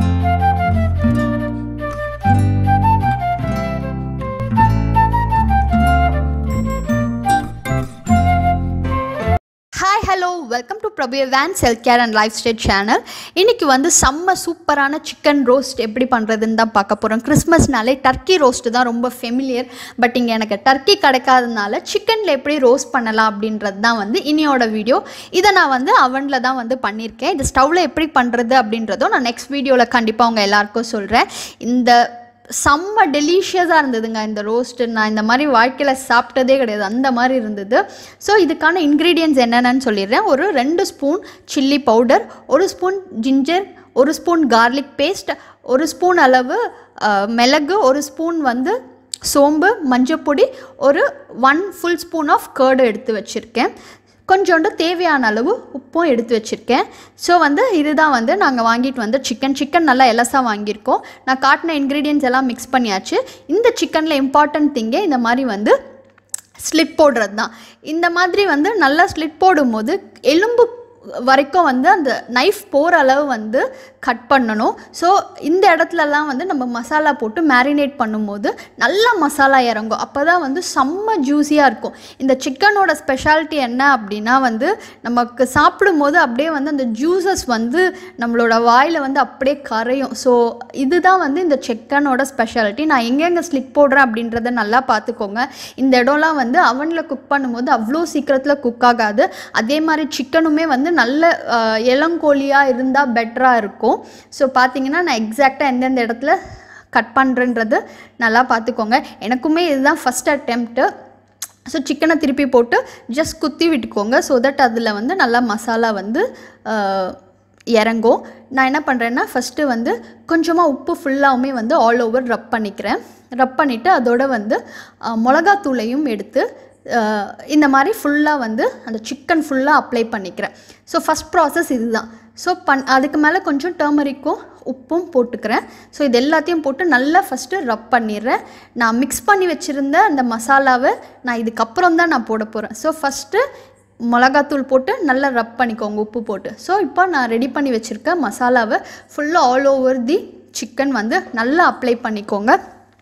hi hello welcome to Prabhu வேன் செல் care and lifestyle channel இன்றைக்கி வந்து செம்ம சூப்பரான சிக்கன் ரோஸ்ட் எப்படி பண்ணுறதுன்னு தான் பார்க்க போகிறோம் கிறிஸ்மஸ்னாலே டர்க்கி ரோஸ்ட்டு தான் ரொம்ப ஃபெமிலியர் பட் இங்கே எனக்கு டர்க்கி கிடைக்காதனால சிக்கனில் எப்படி ரோஸ்ட் பண்ணலாம் அப்படின்றது தான் வந்து இனியோட வீடியோ இதை நான் வந்து அவனில் தான் வந்து பண்ணியிருக்கேன் இது ஸ்டவ்வில் எப்படி பண்ணுறது அப்படின்றதும் நான் நெக்ஸ்ட் வீடியோவில் கண்டிப்பாக உங்கள் எல்லாருக்கும் சொல்கிறேன் இந்த செம்ம டெலிஷியஸாக இருந்ததுங்க இந்த ரோஸ்ட்டு நான் இந்த மாதிரி வாழ்க்கையில் சாப்பிட்டதே கிடையாது அந்த மாதிரி இருந்தது ஸோ இதுக்கான இன்க்ரீடியன்ஸ் என்னென்னு சொல்லிடுறேன் ஒரு ரெண்டு ஸ்பூன் சில்லி பவுடர் ஒரு ஸ்பூன் ஜிஞ்சர் ஒரு ஸ்பூன் கார்லிக் பேஸ்ட் ஒரு ஸ்பூன் அளவு அஹ், மிளகு ஒரு ஸ்பூன் வந்து சோம்பு மஞ்சப்பொடி ஒரு one full spoon of curd எடுத்து வச்சுருக்கேன் கொஞ்சோண்டு தேவையான அளவு உப்பும் எடுத்து வச்சுருக்கேன் ஸோ வந்து இதுதான் வந்து நாங்கள் வாங்கிட்டு வந்து சிக்கன் சிக்கன் நல்லா எலசாக வாங்கியிருக்கோம் நான் காட்டின இன்க்ரீடியன்ஸ் எல்லாம் மிக்ஸ் பண்ணியாச்சு இந்த சிக்கனில் இம்பார்ட்டன்ட் திங்கே இந்த மாதிரி வந்து ஸ்லிட் போடுறது தான் இந்த மாதிரி வந்து நல்லா ஸ்லிட் போடும்போது எலும்பு வரைக்கும் வந்து அந்த நைஃப் போகிற அளவு வந்து கட் பண்ணணும் ஸோ இந்த இடத்துலலாம் வந்து நம்ம மசாலா போட்டு மேரினேட் பண்ணும்போது நல்லா மசாலா இறங்கும் அப்போ தான் வந்து செம்ம ஜூஸியாக இருக்கும் இந்த சிக்கனோட ஸ்பெஷாலிட்டி என்ன அப்படின்னா வந்து நமக்கு சாப்பிடும்போது அப்படியே வந்து அந்த ஜூஸஸ் வந்து நம்மளோட வாயில் வந்து அப்படியே கரையும் ஸோ இதுதான் வந்து இந்த சிக்கனோட ஸ்பெஷாலிட்டி நான் எங்கெங்கே ஸ்லிப் போடுறேன் அப்படின்றத நல்லா பார்த்துக்கோங்க இந்த இடம்லாம் வந்து அவனில் குக் பண்ணும்போது அவ்வளோ சீக்கிரத்தில் குக் ஆகாது அதே மாதிரி சிக்கனுமே வந்து நல்ல அஹ், இளங்கோழியாக இருந்தால் பெட்டராக இருக்கும் ஸோ பார்த்தீங்கன்னா நான் எக்ஸாக்டாக எந்தெந்த இடத்துல கட் பண்ணுறன்றது நல்லா பார்த்துக்கோங்க எனக்குமே இதுதான் ஃபஸ்ட் அட்டெம்ப்ட்டு ஸோ சிக்கனை திருப்பி போட்டு ஜஸ்ட் குத்தி விட்டுக்கோங்க ஸோ தட் அதில் வந்து நல்லா மசாலா வந்து அஹ், இறங்கும் நான் என்ன பண்ணுறேன்னா ஃபஸ்ட்டு வந்து கொஞ்சமாக உப்பு ஃபுல்லாகவுமே வந்து ஆல் ஓவர் ரப் பண்ணிக்கிறேன் ரப் பண்ணிவிட்டு அதோட வந்து அஹ், மிளகாத்தூளையும் எடுத்து அஹ், இந்த மாதிரி ஃபுல்லாக வந்து அந்த சிக்கன் ஃபுல்லாக அப்ளை பண்ணிக்கிறேன் ஸோ ஃபஸ்ட் ப்ராசஸ் இதுதான் ஸோ பண் அதுக்கு மேலே கொஞ்சம் டர்மரிக்கும் உப்பும் போட்டுக்கிறேன் ஸோ இது எல்லாத்தையும் போட்டு நல்லா ஃபஸ்ட்டு ரப் பண்ணிடுறேன் நான் மிக்ஸ் பண்ணி வச்சுருந்த அந்த மசாலாவை நான் இதுக்கப்புறம் தான் நான் போட போகிறேன் ஸோ ஃபஸ்ட்டு மிளகாத்தூள் போட்டு நல்லா ரப் பண்ணிக்கோங்க உப்பு போட்டு ஸோ இப்போ நான் ரெடி பண்ணி வச்சுருக்க மசாலாவை ஃபுல்லாக ஆல் ஓவர் தி சிக்கன் வந்து நல்லா அப்ளை பண்ணிக்கோங்க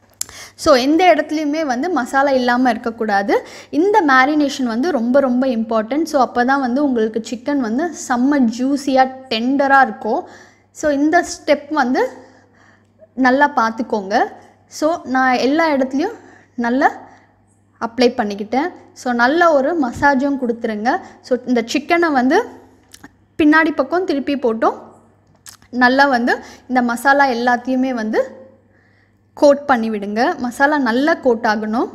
ஸோ எந்த இடத்துலையுமே வந்து மசாலா இல்லாமல் இருக்கக்கூடாது இந்த மேரினேஷன் வந்து ரொம்ப ரொம்ப இம்பார்ட்டன்ட் ஸோ அப்போ தான் வந்து உங்களுக்கு சிக்கன் வந்து செம்ம ஜூஸியாக டெண்டராக இருக்கும் ஸோ இந்த ஸ்டெப் வந்து நல்லா பார்த்துக்கோங்க ஸோ நான் எல்லா இடத்துலையும் நல்லா அப்ளை பண்ணிக்கிட்டேன் ஸோ நல்ல ஒரு மசாஜும் கொடுத்துருங்க ஸோ இந்த சிக்கனை வந்து பின்னாடி பக்கம் திருப்பி போட்டோம் நல்லா வந்து இந்த மசாலா எல்லாத்தையுமே வந்து கோட் பண்ணி விடுங்க மசாலா நல்லா கோட் ஆகணும்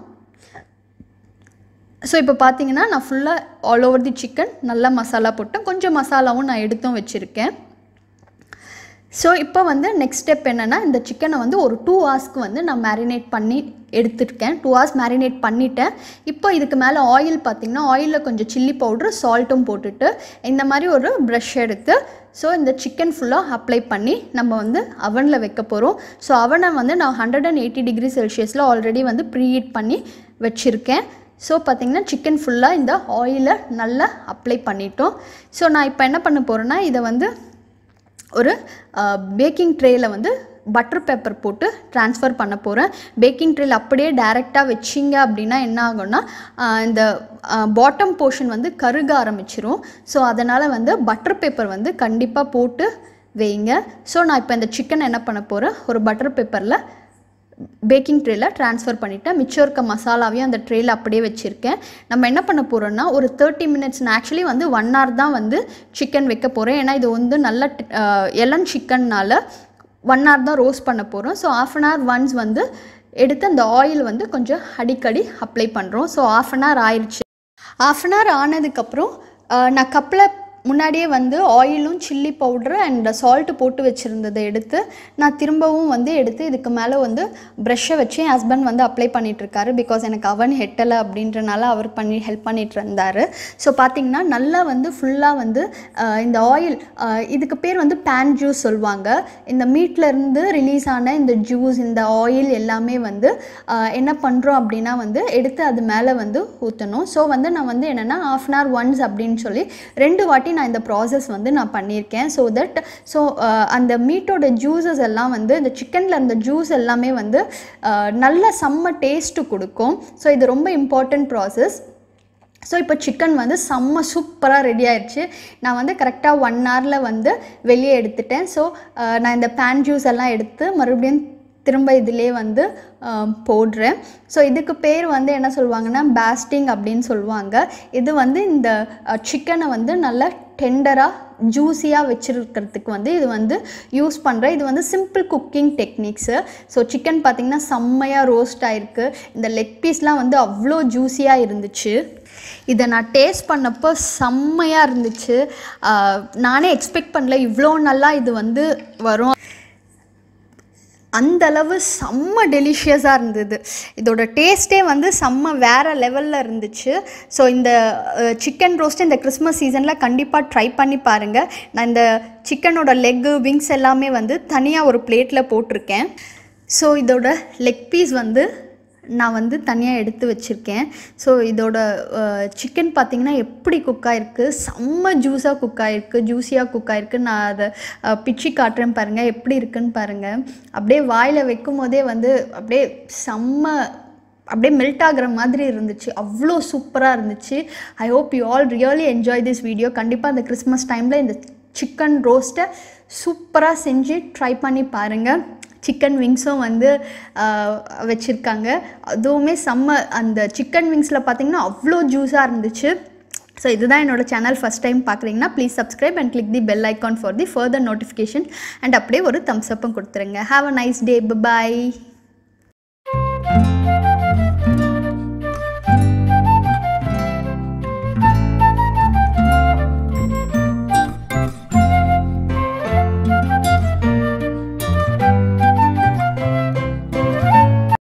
ஸோ இப்போ பார்த்தீங்கன்னா நான் ஃபுல்லாக ஆல் ஓவர் தி சிக்கன் நல்லா மசாலா போட்டேன் கொஞ்சம் மசாலாவும் நான் எடுத்தும் வச்சுருக்கேன் ஸோ இப்போ வந்து நெக்ஸ்ட் ஸ்டெப் என்னென்னா இந்த சிக்கனை வந்து ஒரு டூ ஹவர்ஸ்க்கு வந்து நான் மேரினேட் பண்ணி எடுத்துருக்கேன் டூ ஹவர்ஸ் மேரினேட் பண்ணிட்டேன் இப்போ இதுக்கு மேலே ஆயில் பார்த்திங்கன்னா ஆயிலில் கொஞ்சம் சில்லி பவுட்ரு சால்ட்டும் போட்டுட்டு இந்த மாதிரி ஒரு ப்ரஷ் எடுத்து ஸோ இந்த சிக்கன் ஃபுல்லாக அப்ளை பண்ணி நம்ம வந்து அவனில் வைக்க போகிறோம் ஸோ அவனை வந்து நான் ஹண்ட்ரட் அண்ட் எயிட்டி டிகிரி செல்சியஸில் ஆல்ரெடி வந்து ப்ரீஹீட் பண்ணி வச்சுருக்கேன் ஸோ பார்த்திங்கன்னா சிக்கன் ஃபுல்லாக இந்த ஆயிலை நல்லா அப்ளை பண்ணிட்டோம் ஸோ நான் இப்போ என்ன பண்ண போகிறேன்னா இதை வந்து ஒரு பேக்கிங் ட்ரேயில் வந்து பட்டர் பேப்பர் போட்டு ட்ரான்ஸ்ஃபர் பண்ண போகிறேன் பேக்கிங் ட்ரேயில் அப்படியே டைரெக்டாக வச்சிங்க அப்படின்னா என்ன ஆகும்னா ஆஹ் இந்த பாட்டம் போர்ஷன் வந்து கருக ஆரம்பிச்சிரும் ஸோ அதனால் வந்து பட்டர் பேப்பர் வந்து கண்டிப்பாக போட்டு வைங்க ஸோ நான் இப்போ இந்த சிக்கன் என்ன பண்ண போகிறேன் ஒரு பட்டர் பேப்பரில் பேக்கிங் ட்ரேயில் ட்ரான்ஸ்ஃபர் பண்ணிவிட்டேன் மிச்சம் இருக்க மசாலாவையும் அந்த ட்ரேயில் அப்படியே வச்சுருக்கேன் நம்ம என்ன பண்ண போகிறோம்னா ஒரு தேர்ட்டி மினிட்ஸ் நான் ஆக்சுவலி வந்து ஒன் hour தான் வந்து சிக்கன் வைக்க போகிறேன் ஏன்னா இது வந்து நல்ல எலன் சிக்கன்னால் ஒன் hour தான் ரோஸ்ட் பண்ண போகிறோம் so half an hour once வந்து எடுத்து அந்த ஆயில் வந்து கொஞ்சம் அடிக்கடி அப்ளை பண்ணுறோம் ஸோ ஆஃப் அன் hour ஆயிடுச்சு ஆஃப் அன் hour ஆனதுக்கப்புறம் அஹ், நான் கப்பில் முன்னாடியே வந்து ஆயிலும் சில்லி பவுட்ரு அண்ட் சால்ட்டு போட்டு வச்சுருந்ததை எடுத்து நான் திரும்பவும் வந்து எடுத்து இதுக்கு மேலே வந்து ப்ரெஷ்ஷை வச்சு என் ஹஸ்பண்ட் வந்து அப்ளை பண்ணிகிட்ருக்காரு பிகாஸ் எனக்கு அவன் ஹெட்டலை அப்படின்றனால அவர் பண்ணி ஹெல்ப் பண்ணிட்டு இருந்தார் ஸோ பார்த்தீங்கன்னா நல்லா வந்து ஃபுல்லாக வந்து அஹ், இந்த ஆயில் இதுக்கு பேர் வந்து பேன் ஜூஸ் சொல்லுவாங்க இந்த மீட்ல இருந்து ரிலீஸ் ஆன இந்த ஜூஸ் இந்த ஆயில் எல்லாமே வந்து அஹ், என்ன பண்ணுறோம் அப்படின்னா வந்து எடுத்து அது மேலே வந்து ஊற்றணும் ஸோ வந்து நான் வந்து என்னென்னா ஆஃப் அன் hour ஒன்ஸ் அப்படின்னு சொல்லி ரெண்டு வாட்டி நான் இந்த ப்ராசஸ் வந்து நான் பண்ணியிருக்கேன் ஸோ தட் ஸோ அந்த மீட்டோட ஜூஸஸ் எல்லாம் வந்து இந்த சிக்கனில் இருந்த ஜூஸ் எல்லாமே வந்து அஹ், நல்ல செம்ம டேஸ்ட்டு கொடுக்கும் ஸோ இது ரொம்ப இம்பார்ட்டண்ட் ப்ராசஸ் ஸோ இப்போ சிக்கன் வந்து செம்ம சூப்பராக ரெடி ஆயிடுச்சு நான் வந்து கரெக்டாக ஒன் ஹவரில் வந்து வெளியே எடுத்துட்டேன் ஸோ நான் இந்த பேன் ஜூஸ் எல்லாம் எடுத்து மறுபடியும் திரும்ப இதிலே வந்து ஆஹ், போடுறேன் ஸோ இதுக்கு பேர் வந்து என்ன சொல்லுவாங்கன்னா பேஸ்டிங் அப்படின்னு சொல்லுவாங்க இது வந்து இந்த சிக்கனை வந்து நல்லா டெண்டராக ஜூஸியாக வச்சுருக்கிறதுக்கு வந்து இது வந்து யூஸ் பண்ணுறேன் இது வந்து simple cooking techniques so chicken பார்த்திங்கன்னா செம்மையாக ரோஸ்ட் ஆயிருக்கு இந்த லெக் பீஸ்லாம் வந்து அவ்வளோ ஜூஸியாக இருந்துச்சு இதை நான் டேஸ்ட் பண்ணப்போ செம்மையாக இருந்துச்சு ஆஹ் நானே எக்ஸ்பெக்ட் பண்ணல இவ்வளோ நல்லா இது வந்து வரும் அந்த அளவு செம்ம டெலிஷியஸாக இருந்தது இதோட டேஸ்ட்டே வந்து செம்ம வேறு லெவலில் இருந்துச்சு ஸோ இந்த சிக்கன் ரோஸ்ட் இந்த கிறிஸ்மஸ் சீசனில் கண்டிப்பாக ட்ரை பண்ணி பாருங்கள் நான் இந்த சிக்கனோட லெக்கு விங்ஸ் எல்லாமே வந்து தனியாக ஒரு பிளேட்டில் போட்டிருக்கேன் ஸோ இதோட லெக் பீஸ் வந்து நான் வந்து தனியாக எடுத்து வச்சுருக்கேன் ஸோ இதோட சிக்கன் பார்த்திங்கன்னா எப்படி குக் ஆயிருக்கு செம்ம ஜூஸாக குக் ஆயிருக்கு ஜூஸியாக குக் ஆயிருக்கு நான் அதை அஹ், பிச்சி காட்டுறேன் பாருங்கள் எப்படி இருக்குன்னு பாருங்கள் அப்படியே வாயில் வைக்கும் போதே வந்து அப்படியே செம்ம அப்படியே மெல்ட் ஆகுற மாதிரி இருந்துச்சு அவ்வளோ சூப்பராக இருந்துச்சு I hope you all really enjoy this video கண்டிப்பாக இந்த கிறிஸ்மஸ் டைமில் இந்த சிக்கன் ரோஸ்ட்டை சூப்பராக செஞ்சு ட்ரை பண்ணி பாருங்கள் சிக்கன் விங்ஸும் வந்து வச்சுருக்காங்க அதுவுமே செம்ம அந்த சிக்கன் விங்ஸில் பார்த்தீங்கன்னா அவ்வளோ ஜூஸாக இருந்துச்சு ஸோ இதுதான் என்னோட சேனல் ஃபஸ்ட் டைம் பார்க்குறீங்கன்னா please subscribe and click the bell icon for the further notification and அப்படியே ஒரு தம்ஸ் அப்பும் கொடுத்துருங்க have a nice day by